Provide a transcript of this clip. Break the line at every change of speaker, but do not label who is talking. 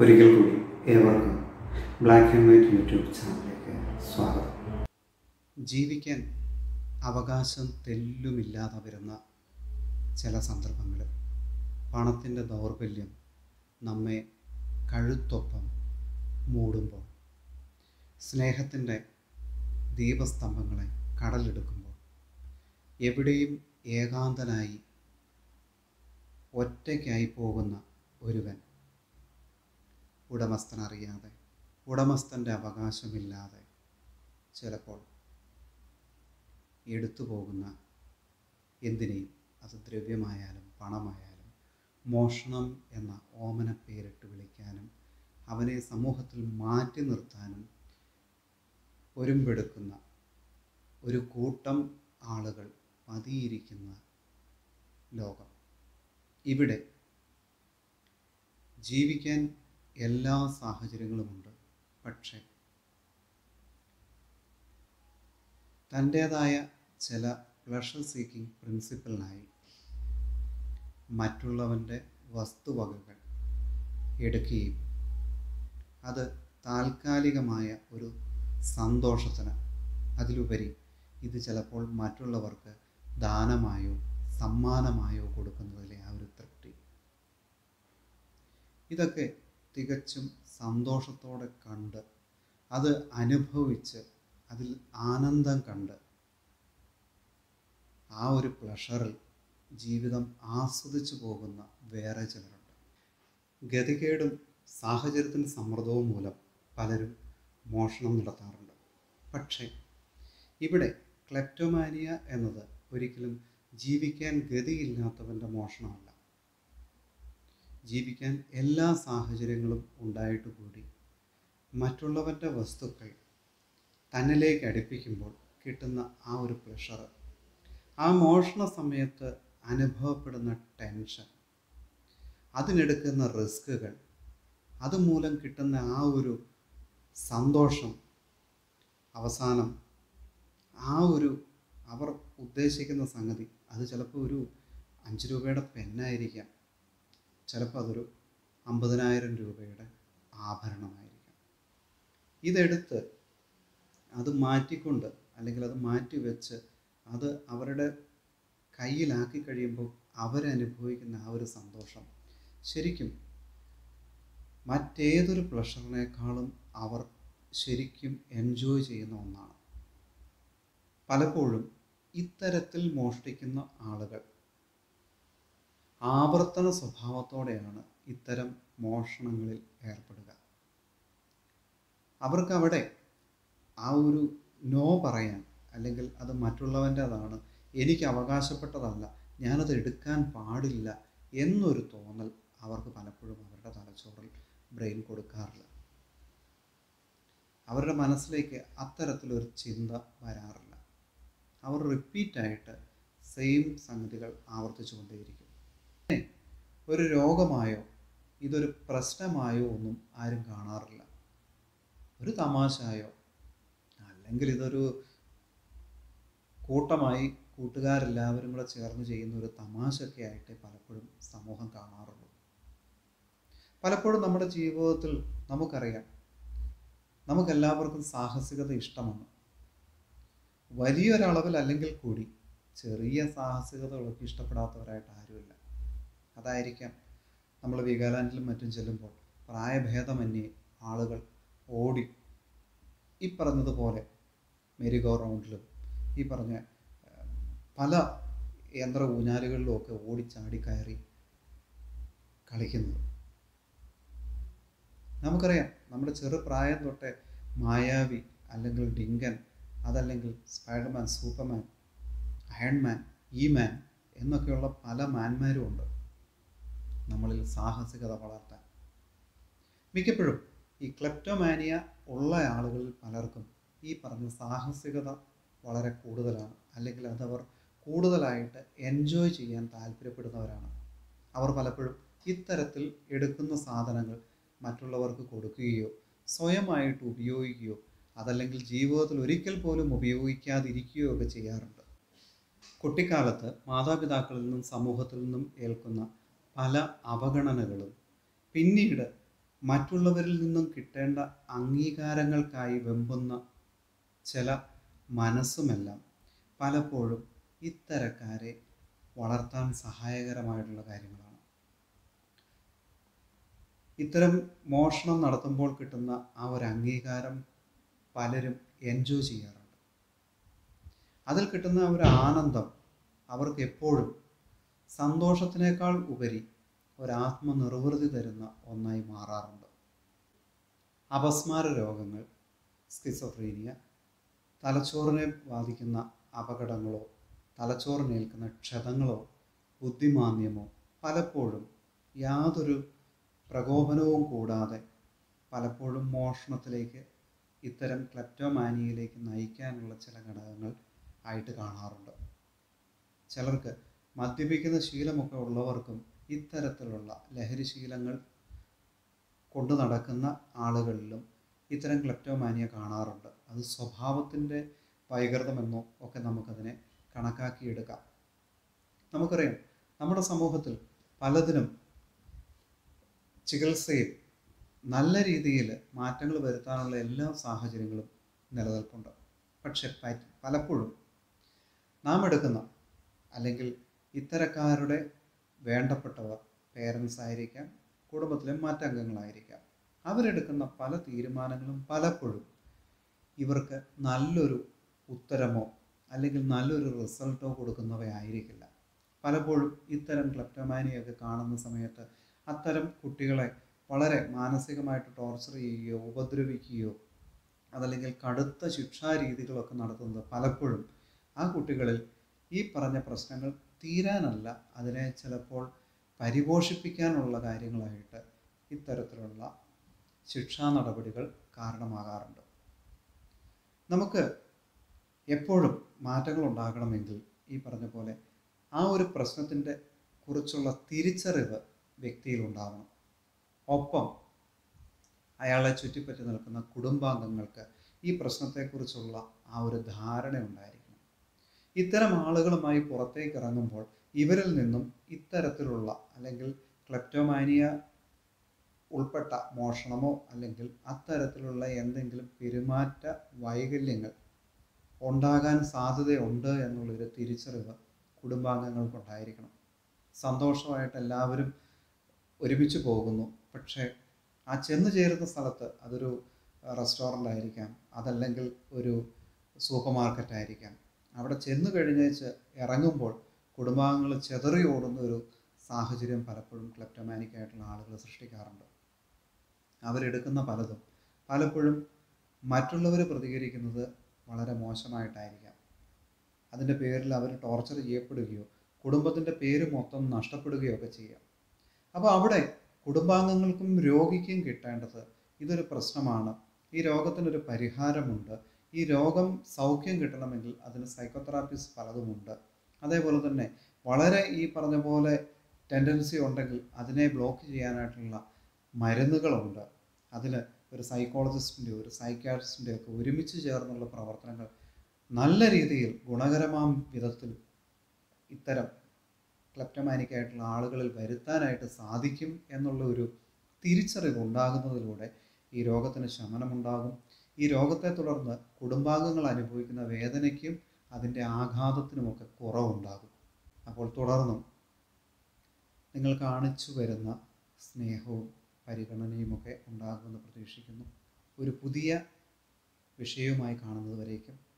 ഒരിക്കൽ കൂടി ഏവർക്കും ബ്ലാക്ക് ആൻഡ് വൈറ്റ് യൂട്യൂബ് ചാനലിലേക്ക് സ്വാഗതം ജീവിക്കാൻ അവകാശം തെല്ലുമില്ലാതെ വരുന്ന ചില സന്ദർഭങ്ങളിൽ പണത്തിൻ്റെ ദൗർബല്യം നമ്മെ കഴുത്തൊപ്പം മൂടുമ്പോൾ സ്നേഹത്തിൻ്റെ ദീപസ്തംഭങ്ങളെ കടലെടുക്കുമ്പോൾ എവിടെയും ഏകാന്തനായി ഒറ്റയ്ക്കായി പോകുന്ന ഒരുവൻ ഉടമസ്ഥനറിയാതെ ഉടമസ്ഥൻ്റെ അവകാശമില്ലാതെ ചിലപ്പോൾ എടുത്തു പോകുന്ന എന്തിനേയും അത് ദ്രവ്യമായാലും പണമായാലും മോഷണം എന്ന ഓമന പേരിട്ട് വിളിക്കാനും അവനെ സമൂഹത്തിൽ മാറ്റി നിർത്താനും ഒരുമ്പെടുക്കുന്ന ഒരു കൂട്ടം ആളുകൾ പതിയിരിക്കുന്ന ലോകം ഇവിടെ ജീവിക്കാൻ എല്ലാ സാഹചര്യങ്ങളുമുണ്ട് പക്ഷേ തൻ്റേതായ ചില പ്ലഷർ സീക്കിംഗ് പ്രിൻസിപ്പിളിനായി മറ്റുള്ളവൻ്റെ വസ്തുവകകൾ എടുക്കുകയും അത് താൽക്കാലികമായ ഒരു സന്തോഷത്തിന് അതിലുപരി ഇത് ചിലപ്പോൾ മറ്റുള്ളവർക്ക് ദാനമായോ സമ്മാനമായോ കൊടുക്കുന്നതിലെ ആ ഒരു തൃപ്തി ഇതൊക്കെ തികച്ചും സന്തോഷത്തോടെ കണ്ട് അത് അനുഭവിച്ച് അതിൽ ആനന്ദം കണ്ട് ആ ഒരു പ്ലഷറിൽ ജീവിതം ആസ്വദിച്ചു പോകുന്ന വേറെ ചിലരുണ്ട് ഗതികേടും സാഹചര്യത്തിൻ്റെ സമ്മർദ്ദവും മൂലം പലരും മോഷണം നടത്താറുണ്ട് പക്ഷേ ഇവിടെ ക്ലെപ്റ്റോമാനിയ എന്നത് ഒരിക്കലും ജീവിക്കാൻ ഗതിയില്ലാത്തവൻ്റെ മോഷണമല്ല ജീവിക്കാൻ എല്ലാ സാഹചര്യങ്ങളും ഉണ്ടായിട്ട് കൂടി മറ്റുള്ളവൻ്റെ വസ്തുക്കൾ തന്നിലേക്ക് അടുപ്പിക്കുമ്പോൾ കിട്ടുന്ന ആ ഒരു പ്ലഷർ ആ മോഷണ സമയത്ത് അനുഭവപ്പെടുന്ന ടെൻഷൻ അതിനെടുക്കുന്ന റിസ്കുകൾ അതുമൂലം കിട്ടുന്ന ആ ഒരു സന്തോഷം അവസാനം ആ ഒരു അവർ ഉദ്ദേശിക്കുന്ന സംഗതി അത് ചിലപ്പോൾ ഒരു അഞ്ച് രൂപയുടെ പെന്നായിരിക്കാം ചിലപ്പോൾ അതൊരു അമ്പതിനായിരം രൂപയുടെ ആഭരണമായിരിക്കാം ഇതെടുത്ത് അത് മാറ്റിക്കൊണ്ട് അല്ലെങ്കിൽ അത് മാറ്റി വെച്ച് അത് അവരുടെ കയ്യിലാക്കി കഴിയുമ്പോൾ അവരനുഭവിക്കുന്ന ആ ഒരു സന്തോഷം ശരിക്കും മറ്റേതൊരു പ്ലഷറിനേക്കാളും അവർ ശരിക്കും എൻജോയ് ചെയ്യുന്ന ഒന്നാണ് പലപ്പോഴും ഇത്തരത്തിൽ മോഷ്ടിക്കുന്ന ആളുകൾ ആവർത്തന സ്വഭാവത്തോടെയാണ് ഇത്തരം മോഷണങ്ങളിൽ ഏർപ്പെടുക അവർക്ക് അവിടെ ആ ഒരു നോ പറയാൻ അല്ലെങ്കിൽ അത് മറ്റുള്ളവൻ്റെതാണ് എനിക്ക് അവകാശപ്പെട്ടതല്ല ഞാനത് എടുക്കാൻ പാടില്ല എന്നൊരു തോന്നൽ അവർക്ക് പലപ്പോഴും അവരുടെ തലച്ചോറിൽ ബ്രെയിൻ കൊടുക്കാറില്ല അവരുടെ മനസ്സിലേക്ക് അത്തരത്തിലൊരു ചിന്ത വരാറില്ല അവർ റിപ്പീറ്റായിട്ട് സെയിം സംഗതികൾ ആവർത്തിച്ചു കൊണ്ടേയിരിക്കും ഒരു രോഗമായോ ഇതൊരു പ്രശ്നമായോ ഒന്നും ആരും കാണാറില്ല ഒരു തമാശയോ അല്ലെങ്കിൽ ഇതൊരു കൂട്ടമായി കൂട്ടുകാരെല്ലാവരും കൂടെ ചേർന്ന് ചെയ്യുന്ന ഒരു തമാശയൊക്കെ ആയിട്ട് പലപ്പോഴും സമൂഹം കാണാറുള്ളൂ പലപ്പോഴും നമ്മുടെ ജീവിതത്തിൽ നമുക്കറിയാം നമുക്കെല്ലാവർക്കും സാഹസികത ഇഷ്ടമാണ് വലിയൊരളവിൽ അല്ലെങ്കിൽ കൂടി ചെറിയ സാഹസികതകളൊക്കെ ഇഷ്ടപ്പെടാത്തവരായിട്ട് ആരുമില്ല അതായിരിക്കാം നമ്മൾ വികാലാൻഡിലും മറ്റും ചെല്ലുമ്പോൾ പ്രായഭേദമന്യേ ആളുകൾ ഓടി ഈ പറഞ്ഞതുപോലെ മെരിഗോ റൗണ്ടിലും ഈ പറഞ്ഞ പല യന്ത്ര ഊഞ്ഞാലുകളിലും ഒക്കെ ഓടിച്ചാടി കയറി കളിക്കുന്നത് നമുക്കറിയാം നമ്മുടെ ചെറുപ്രായം തൊട്ടേ മായാവി അല്ലെങ്കിൽ ഡിങ്കൻ അതല്ലെങ്കിൽ സ്പൈഡർമാൻ സൂപ്പർമാൻ അയൺമാൻ ഈ മാൻ എന്നൊക്കെയുള്ള പല മാൻമാരും ഉണ്ട് നമ്മളിൽ സാഹസികത വളർത്താൻ മിക്കപ്പോഴും ഈ ക്ലെപ്റ്റോമാനിയ ഉള്ള ആളുകളിൽ പലർക്കും ഈ പറഞ്ഞ സാഹസികത വളരെ കൂടുതലാണ് അല്ലെങ്കിൽ അതവർ കൂടുതലായിട്ട് എൻജോയ് ചെയ്യാൻ താല്പര്യപ്പെടുന്നവരാണ് അവർ പലപ്പോഴും ഇത്തരത്തിൽ എടുക്കുന്ന സാധനങ്ങൾ മറ്റുള്ളവർക്ക് കൊടുക്കുകയോ സ്വയമായിട്ട് ഉപയോഗിക്കുകയോ അതല്ലെങ്കിൽ ജീവിതത്തിൽ ഒരിക്കൽ പോലും ഉപയോഗിക്കാതിരിക്കുകയോ ഒക്കെ ചെയ്യാറുണ്ട് കുട്ടിക്കാലത്ത് മാതാപിതാക്കളിൽ നിന്നും സമൂഹത്തിൽ നിന്നും ഏൽക്കുന്ന പല അവഗണനകളും പിന്നീട് മറ്റുള്ളവരിൽ നിന്നും കിട്ടേണ്ട അംഗീകാരങ്ങൾക്കായി വെമ്പുന്ന ചില മനസ്സുമെല്ലാം പലപ്പോഴും ഇത്തരക്കാരെ വളർത്താൻ സഹായകരമായിട്ടുള്ള കാര്യങ്ങളാണ് ഇത്തരം മോഷണം നടത്തുമ്പോൾ കിട്ടുന്ന ആ ഒരു അംഗീകാരം പലരും എൻജോയ് ചെയ്യാറുണ്ട് അതിൽ കിട്ടുന്ന ഒരു ആനന്ദം അവർക്ക് എപ്പോഴും സന്തോഷത്തിനേക്കാൾ ഉപരി ഒരാത്മനിർവൃതി തരുന്ന ഒന്നായി മാറാറുണ്ട് അപസ്മാര രോഗങ്ങൾ സ്കിസോഫ്രീനിയ തലച്ചോറിനെ ബാധിക്കുന്ന അപകടങ്ങളോ തലച്ചോറിനേൽക്കുന്ന ക്ഷതങ്ങളോ ബുദ്ധിമാന്ദ്യമോ പലപ്പോഴും യാതൊരു പ്രകോപനവും കൂടാതെ പലപ്പോഴും മോഷണത്തിലേക്ക് ഇത്തരം ക്ലെപ്റ്റോമാനിയയിലേക്ക് നയിക്കാനുള്ള ചില ഘടകങ്ങൾ ആയിട്ട് കാണാറുണ്ട് ചിലർക്ക് മദ്യപിക്കുന്ന ശീലമൊക്കെ ഉള്ളവർക്കും ഇത്തരത്തിലുള്ള ലഹരി ശീലങ്ങൾ കൊണ്ടു നടക്കുന്ന ആളുകളിലും ഇത്തരം ക്ലെപ്റ്റോമാനിയ കാണാറുണ്ട് അത് സ്വഭാവത്തിൻ്റെ വൈകൃതമെന്നോ ഒക്കെ നമുക്കതിനെ കണക്കാക്കിയെടുക്കാം നമുക്കറിയാം നമ്മുടെ സമൂഹത്തിൽ പലതിനും ചികിത്സയിൽ നല്ല രീതിയിൽ മാറ്റങ്ങൾ വരുത്താനുള്ള എല്ലാ സാഹചര്യങ്ങളും നിലനിൽപ്പുണ്ട് പക്ഷെ പ- പലപ്പോഴും നാം എടുക്കുന്ന അല്ലെങ്കിൽ ഇത്തരക്കാരുടെ വേണ്ടപ്പെട്ടവർ പേരൻസ് ആയിരിക്കാം കുടുംബത്തിലെ മറ്റംഗങ്ങളായിരിക്കാം അവരെടുക്കുന്ന പല തീരുമാനങ്ങളും പലപ്പോഴും ഇവർക്ക് നല്ലൊരു ഉത്തരമോ അല്ലെങ്കിൽ നല്ലൊരു റിസൾട്ടോ കൊടുക്കുന്നവയായിരിക്കില്ല പലപ്പോഴും ഇത്തരം ക്ലപ്റ്റോമാനിയൊക്കെ കാണുന്ന സമയത്ത് അത്തരം കുട്ടികളെ വളരെ മാനസികമായിട്ട് ടോർച്ചർ ചെയ്യുകയോ ഉപദ്രവിക്കുകയോ അതല്ലെങ്കിൽ കടുത്ത ശിക്ഷാരീതികളൊക്കെ നടത്തുന്നത് പലപ്പോഴും ആ കുട്ടികളിൽ ഈ പറഞ്ഞ പ്രശ്നങ്ങൾ തീരാനല്ല അതിനെ ചിലപ്പോൾ പരിപോഷിപ്പിക്കാനുള്ള കാര്യങ്ങളായിട്ട് ഇത്തരത്തിലുള്ള ശിക്ഷാ നടപടികൾ കാരണമാകാറുണ്ട് നമുക്ക് എപ്പോഴും മാറ്റങ്ങൾ ഉണ്ടാകണമെങ്കിൽ ഈ പറഞ്ഞ പോലെ ആ ഒരു പ്രശ്നത്തിൻ്റെ കുറിച്ചുള്ള തിരിച്ചറിവ് വ്യക്തിയിൽ ഉണ്ടാവണം ഒപ്പം അയാളെ ചുറ്റിപ്പറ്റി നിൽക്കുന്ന കുടുംബാംഗങ്ങൾക്ക് ഈ പ്രശ്നത്തെക്കുറിച്ചുള്ള ആ ഒരു ധാരണ ഉണ്ടായിരിക്കണം ഇത്തരം ആളുകളുമായി പുറത്തേക്ക് ഇറങ്ങുമ്പോൾ ഇവരിൽ നിന്നും ഇത്തരത്തിലുള്ള അല്ലെങ്കിൽ ക്ലെപ്റ്റോമാനിയ ഉൾപ്പെട്ട മോഷണമോ അല്ലെങ്കിൽ അത്തരത്തിലുള്ള എന്തെങ്കിലും പെരുമാറ്റ വൈകല്യങ്ങൾ ഉണ്ടാകാൻ സാധ്യതയുണ്ട് എന്നുള്ളൊരു തിരിച്ചറിവ് കുടുംബാംഗങ്ങൾക്കുണ്ടായിരിക്കണം സന്തോഷമായിട്ട് എല്ലാവരും ഒരുമിച്ച് പോകുന്നു പക്ഷേ ആ ചെന്ന് ചേരുന്ന സ്ഥലത്ത് അതൊരു റെസ്റ്റോറൻ്റ് ആയിരിക്കാം അതല്ലെങ്കിൽ ഒരു സൂപ്പർ മാർക്കറ്റ് ആയിരിക്കാം അവിടെ ചെന്ന് കഴിഞ്ഞേച്ച് ഇറങ്ങുമ്പോൾ കുടുംബാംഗങ്ങൾ ചെതറി ഓടുന്ന ഒരു സാഹചര്യം പലപ്പോഴും ക്ലെപ്റ്റോമാനിക് ആയിട്ടുള്ള ആളുകൾ സൃഷ്ടിക്കാറുണ്ട് അവരെടുക്കുന്ന പലതും പലപ്പോഴും മറ്റുള്ളവർ പ്രതികരിക്കുന്നത് വളരെ മോശമായിട്ടായിരിക്കാം അതിൻ്റെ പേരിൽ അവർ ടോർച്ചർ ചെയ്യപ്പെടുകയോ കുടുംബത്തിൻ്റെ പേര് മൊത്തം നഷ്ടപ്പെടുകയോ ഒക്കെ ചെയ്യാം അപ്പോൾ അവിടെ കുടുംബാംഗങ്ങൾക്കും രോഗിക്കും കിട്ടേണ്ടത് ഇതൊരു പ്രശ്നമാണ് ഈ രോഗത്തിനൊരു പരിഹാരമുണ്ട് ഈ രോഗം സൗഖ്യം കിട്ടണമെങ്കിൽ അതിന് സൈക്കോതെറാപ്പിസ്റ്റ് പലതുമുണ്ട് അതേപോലെ തന്നെ വളരെ ഈ പറഞ്ഞ പോലെ ടെൻഡൻസി ഉണ്ടെങ്കിൽ അതിനെ ബ്ലോക്ക് ചെയ്യാനായിട്ടുള്ള മരുന്നുകളുണ്ട് അതിൽ ഒരു സൈക്കോളജിസ്റ്റിൻ്റെ ഒരു സൈക്കാട്രിസ്റ്റിൻ്റെ ഒക്കെ ഒരുമിച്ച് ചേർന്നുള്ള പ്രവർത്തനങ്ങൾ നല്ല രീതിയിൽ ഗുണകരമാം വിധത്തിൽ ഇത്തരം ക്ലെപ്റ്റമാനിക് ആയിട്ടുള്ള ആളുകളിൽ വരുത്താനായിട്ട് സാധിക്കും എന്നുള്ള ഒരു തിരിച്ചറിവ് ഉണ്ടാകുന്നതിലൂടെ ഈ രോഗത്തിന് ശമനമുണ്ടാകും ഈ രോഗത്തെ തുടർന്ന് കുടുംബാംഗങ്ങൾ അനുഭവിക്കുന്ന വേദനയ്ക്കും അതിൻ്റെ ആഘാതത്തിനുമൊക്കെ കുറവുണ്ടാകും അപ്പോൾ തുടർന്നും നിങ്ങൾ കാണിച്ചു വരുന്ന സ്നേഹവും പരിഗണനയുമൊക്കെ ഉണ്ടാകുമെന്ന് പ്രതീക്ഷിക്കുന്നു ഒരു പുതിയ വിഷയവുമായി കാണുന്നത് വരേക്കും